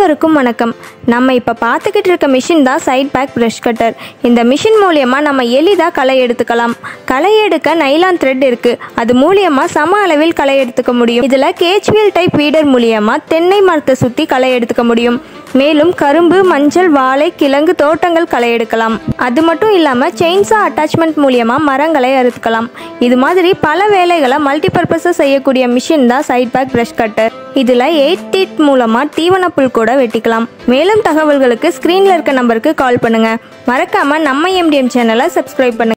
அனைவருக்கும் வணக்கம் நம்ம இப்போ பார்த்துக்கிட்டு இருக்க மிஷின் தான் சைட் பேக் ப்ரஷ் கட்டர் இந்த மிஷின் மூலியமா நம்ம எளிதாக களை எடுத்துக்கலாம் களை எடுக்க நைலான் த்ரெட் இருக்கு அது மூலியமா சம அளவில் களை எடுத்துக்க முடியும் இதில் கேச்வியல் டைப் வீடர் மூலியமா தென்னை மரத்தை சுற்றி களை எடுத்துக்க முடியும் மேலும் கரும்பு மஞ்சள் வாழை கிழங்கு தோட்டங்கள் களை எடுக்கலாம் அது மட்டும் இல்லாமல் செயின்ஸா அட்டாச்மெண்ட் மூலியமா மரங்களை அறுத்துக்கலாம் இது மாதிரி பல வேலைகளை மல்டிபர்பஸாக செய்யக்கூடிய மிஷின் தான் சைட் பேக் ப்ரஷ் கட்டர் இதில் எயிட் தீட் மூலமாக தீவனப்புல் கூட வெட்டிக்கலாம் மேலும் தகவல்களுக்கு ஸ்க்ரீனில் இருக்க நம்பருக்கு கால் பண்ணுங்கள் மறக்காமல் நம்ம எம்டிஎம் சேனலை சப்ஸ்கிரைப் பண்ணுங்க